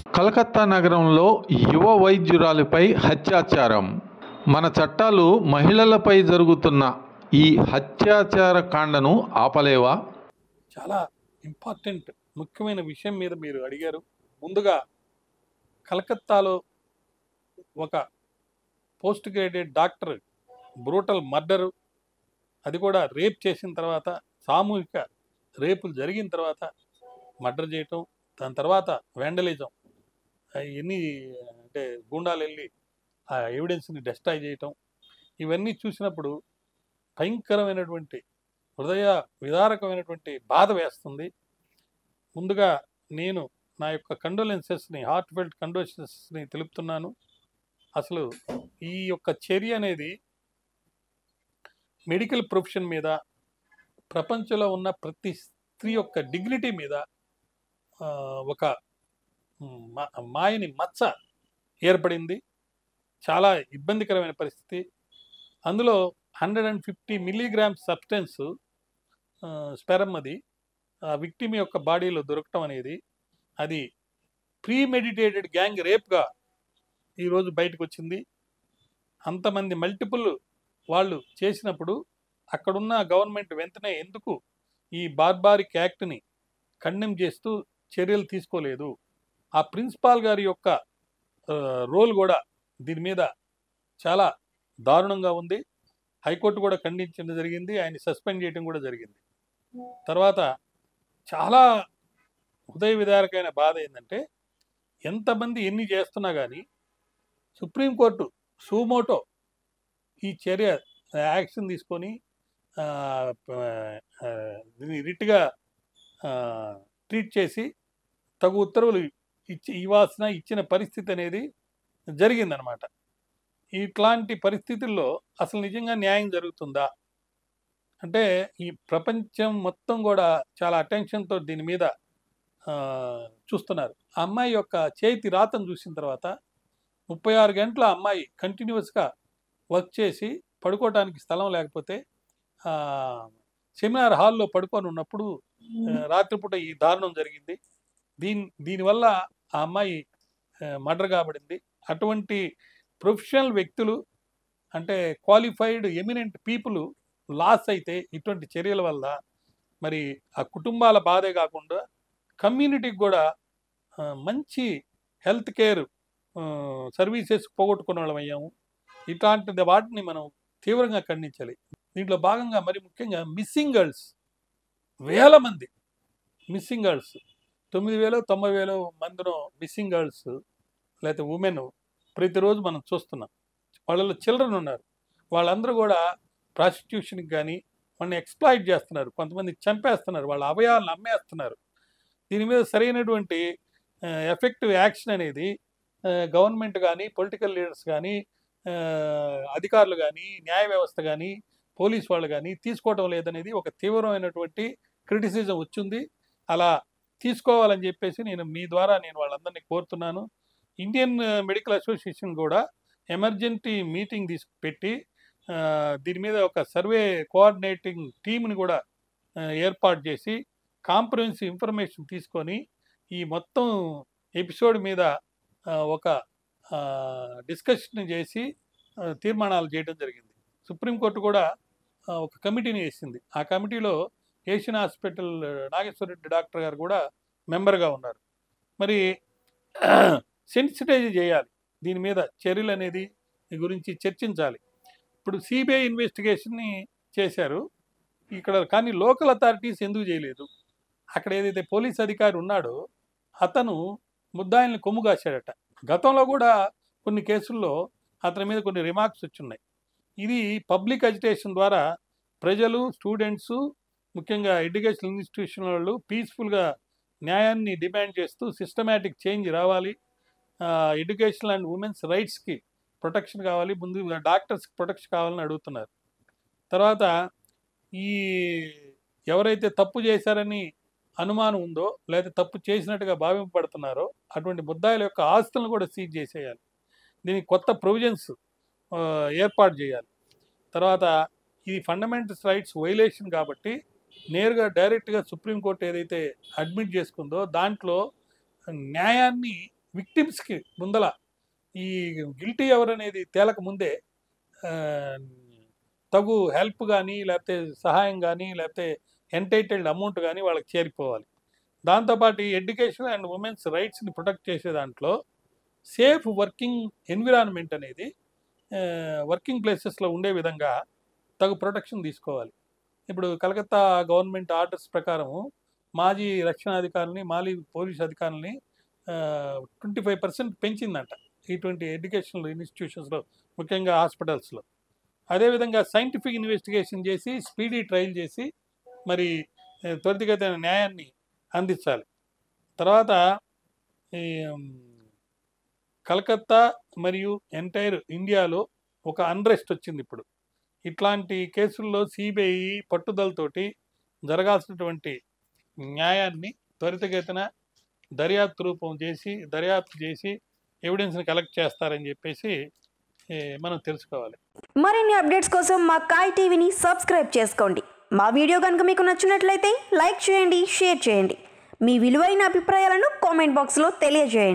కలకత్తా నగరంలో యువ వైద్యురాలిపై హత్యాచారం మన చట్టాలు మహిళలపై జరుగుతున్న ఈ హత్యాచార కాండను ఆపలేవా చాలా ఇంపార్టెంట్ ముఖ్యమైన విషయం మీద మీరు అడిగారు ముందుగా కలకత్తాలో ఒక post graduate doctor brutal murder అది కూడా రేప్ చేసిన తర్వాత సామూహిక రేపులు జరిగిన తర్వాత మర్డర్ చేయటం దాని తర్వాత వ్యాండలిజం ఎన్ని అంటే గూండాలు వెళ్ళి ఆ ఎవిడెన్స్ని డెస్ట్రాయ్ చేయటం ఇవన్నీ చూసినప్పుడు భయంకరమైనటువంటి హృదయ విదారకమైనటువంటి బాధ వేస్తుంది ముందుగా నేను నా యొక్క కండోలెన్సెస్ని హార్ట్ ఫెల్ట్ కండోలెన్సెస్ని తెలుపుతున్నాను అసలు ఈ యొక్క చర్య అనేది మెడికల్ ప్రొఫెషన్ మీద ప్రపంచంలో ఉన్న ప్రతి స్త్రీ యొక్క డిగ్నిటీ మీద ఆ, ఒక మా- మాయని మచ్చ ఏర్పడింది చాలా ఇబ్బందికరమైన పరిస్థితి అందులో hundred and fifty milligrams substance sperm అది ఆ విక్టిమ్ యొక్క బాడీలో దొరకటం అనేది అది ప్రీమెడిటేటెడ్ గ్యాంగ్ రేప్గా ఈరోజు బయటకు వచ్చింది అంతమంది మల్టిపుల్ వాళ్ళు చేసినప్పుడు అక్కడున్న గవర్నమెంట్ వెంటనే ఎందుకు ఈ బార్బారిక్ యాక్ట్ని కండెమ్ చేస్తూ చర్యలు తీసుకోలేదు ఆ ప్రిన్సిపాల్ గారి యొక్క ఆ, రోల్ కూడా దీని మీద చాలా దారుణంగా ఉంది హైకోర్టు కూడా ఖండించడం జరిగింది ఆయన సస్పెండ్ చేయడం కూడా జరిగింది తర్వాత చాలా హృదయ విదారకమైన బాధ ఏంటంటే ఎంతమంది ఎన్ని చేస్తున్నా కానీ సుప్రీంకోర్టు సూమోటో ఈ చర్య యాక్షన్ తీసుకొని ఆ, ఆ, దీన్ని రిట్గా ట్రీట్ చేసి తగు ఉత్తర్వులు ఇచ్చి ఇవ్వాల్సిన ఇచ్చిన పరిస్థితి అనేది జరిగిందనమాట ఇట్లాంటి పరిస్థితుల్లో అసలు నిజంగా న్యాయం జరుగుతుందా అంటే ఈ ప్రపంచం మొత్తం కూడా చాలా అటెన్షన్తో దీని మీద ఆ, చూస్తున్నారు ఆ అమ్మాయి యొక్క చేతి రాతను చూసిన తర్వాత ముప్పై ఆరు గంటల అమ్మాయి కంటిన్యూస్గా వర్క్ చేసి పడుకోవడానికి స్థలం లేకపోతే ఆ, సెమినార్ హాల్లో పడుకొని ఉన్నప్పుడు ఆ, రాత్రిపూట ఈ దారుణం జరిగింది దీని దీనివల్ల ఆ అమ్మాయి మర్డర్ కాబడింది అటువంటి ప్రొఫెషనల్ వ్యక్తులు అంటే క్వాలిఫైడ్ ఎమినెంట్ పీపుల్ లాస్ అయితే ఇటువంటి చర్యల వల్ల మరి ఆ కుటుంబాల బాధే కాకుండా కమ్యూనిటీకి కూడా ఆ, మంచి హెల్త్ కేర్ సర్వీసెస్ పోగొట్టుకున్న వాళ్ళం అయ్యాము ఇట్లాంటి వాటిని మనం తీవ్రంగా ఖండించాలి దీంట్లో భాగంగా మరి ముఖ్యంగా మిస్సింగ్ గర్ల్స్ వేల మంది మిస్సింగ్ గర్ల్స్ తొమ్మిది వేలు తొంభై వేలు మందిలో మిస్సింగ్ గర్ల్స్ లేకపోతే ఉమెన్ ప్రతిరోజు మనం చూస్తున్నాం వాళ్ళలో చిల్డ్రన్ ఉన్నారు వాళ్ళందరూ కూడా ప్రాస్టిట్యూషన్కి కానీ వాళ్ళని ఎక్స్ప్లాయిట్ చేస్తున్నారు కొంతమంది చంపేస్తున్నారు వాళ్ళ అవయాలను అమ్మేస్తున్నారు దీని మీద సరైనటువంటి ఎఫెక్టివ్ యాక్షన్ అనేది గవర్నమెంట్ కానీ పొలిటికల్ లీడర్స్ కానీ అధికారులు కానీ న్యాయ వ్యవస్థ కానీ పోలీస్ వాళ్ళు కానీ తీసుకోవడం లేదనేది ఒక తీవ్రమైనటువంటి క్రిటిసిజం వచ్చింది అలా తీసుకోవాలని చెప్పేసి నేను మీ ద్వారా నేను వాళ్ళందరినీ కోరుతున్నాను ఇండియన్ మెడికల్ అసోసియేషన్ కూడా ఎమర్జెన్సీ మీటింగ్ తీసు పెట్టి ఆ, దీని మీద ఒక సర్వే కోఆర్డినేటింగ్ టీంని కూడా ఆ, ఏర్పాటు చేసి కాంప్రహెన్సివ్ ఇన్ఫర్మేషన్ తీసుకొని ఈ మొత్తం ఎపిసోడ్ మీద ఆ, ఒక డిస్కషన్ చేసి ఆ, తీర్మానాలు చేయడం జరిగింది సుప్రీంకోర్టు కూడా ఆ, ఒక కమిటీని వేసింది ఆ కమిటీలో Asian hospital Nageswara Reddy doctor గారు కూడా మెంబర్గా ఉన్నారు మరి సెన్సిటైజ్ చేయాలి దీని మీద చర్యలు అనేది ఈ గురించి చర్చించాలి ఇప్పుడు సిబిఐ ఇన్వెస్టిగేషన్ని చేశారు ఇక్కడ కానీ లోకల్ అథారిటీస్ ఎందుకు చేయలేదు అక్కడ ఏదైతే పోలీస్ అధికారి ఉన్నాడో అతను ముద్దాయిల్ని కొమ్ము కాశాడట గతంలో కూడా కొన్ని కేసుల్లో అతని మీద కొన్ని రిమార్క్స్ వచ్చున్నాయి ఇది పబ్లిక్ అజిటేషన్ ద్వారా ప్రజలు స్టూడెంట్స్ ముఖ్యంగా ఎడ్యుకేషన్ ఇన్స్టిట్యూషన్ వాళ్ళు పీస్ఫుల్గా న్యాయాన్ని డిమాండ్ చేస్తూ సిస్టమేటిక్ చేంజ్ రావాలి ఎడ్యుకేషన్ అండ్ ఉమెన్స్ రైట్స్కి ప్రొటెక్షన్ కావాలి ముందు డాక్టర్స్కి ప్రొటెక్షన్ కావాలని అడుగుతున్నారు తర్వాత ఈ ఎవరైతే తప్పు చేశారని అనుమానం ఉందో లేదా తప్పు చేసినట్టుగా భావింపబడుతున్నారో అటువంటి ముద్దాయిల యొక్క ఆస్తులను కూడా సీజ్ చేసేయాలి దీనికి కొత్త ప్రొవిజన్స్ ఏర్పాటు చేయాలి తర్వాత ఇది ఫండమెంటల్స్ రైట్స్ వైలేషన్ కాబట్టి నేరుగా డైరెక్ట్గా సుప్రీంకోర్టు ఏదైతే అడ్మిట్ చేసుకుందో దాంట్లో న్యాయాన్ని విక్టిమ్స్కి ముందల ఈ గిల్టీ ఎవరనేది తేలక ముందే ఆ, తగు హెల్ప్ కానీ లేకపోతే సహాయం కానీ లేకపోతే ఎంటైటిల్డ్ అమౌంట్ కానీ వాళ్ళకి చేరిపోవాలి దాంతోపాటు ఈ ఎడ్యుకేషన్ అండ్ ఉమెన్స్ రైట్స్ని ప్రొటెక్ట్ చేసే దాంట్లో సేఫ్ వర్కింగ్ ఎన్విరాన్మెంట్ అనేది వర్కింగ్ ప్లేసెస్లో ఉండే విధంగా తగు ప్రొటెక్షన్ తీసుకోవాలి ఇప్పుడు కలకత్తా గవర్నమెంట్ ఆర్డర్స్ ప్రకారం మాజీ రక్షణాధికారులని మాజీ పోలీస్ అధికారులని ట్వంటీ ఫైవ్ పర్సెంట్ పెంచిందంట ఇటువంటి ఎడ్యుకేషనల్ ఇన్స్టిట్యూషన్స్లో ముఖ్యంగా హాస్పిటల్స్లో అదేవిధంగా సైంటిఫిక్ ఇన్వెస్టిగేషన్ చేసి స్పీడీ ట్రయల్ చేసి మరి ఆ, త్వరితగతిన న్యాయాన్ని అందించాలి తర్వాత ఈ ఉమ్, కలకత్తా మరియు ఎంటైర్ ఇండియాలో ఒక అన్రెస్ట్ వచ్చింది ఇప్పుడు ఇట్లాంటి కేసుల్లో సిబిఐ పట్టుదలతోటి జరగాల్సినటువంటి న్యాయాన్ని త్వరితగతిన దర్యాప్తు రూపం చేసి దర్యాప్తు చేసి ఎవిడెన్స్ని కలెక్ట్ చేస్తారని చెప్పేసి ఏ, మనం తెలుసుకోవాలి మరిన్ని అప్డేట్స్ కోసం మా కాయ్ టీవీని సబ్స్క్రైబ్ చేసుకోండి మా వీడియో కనుక మీకు నచ్చినట్లయితే లైక్ చేయండి షేర్ చేయండి మీ విలువైన అభిప్రాయాలను కామెంట్ బాక్స్లో తెలియజేయండి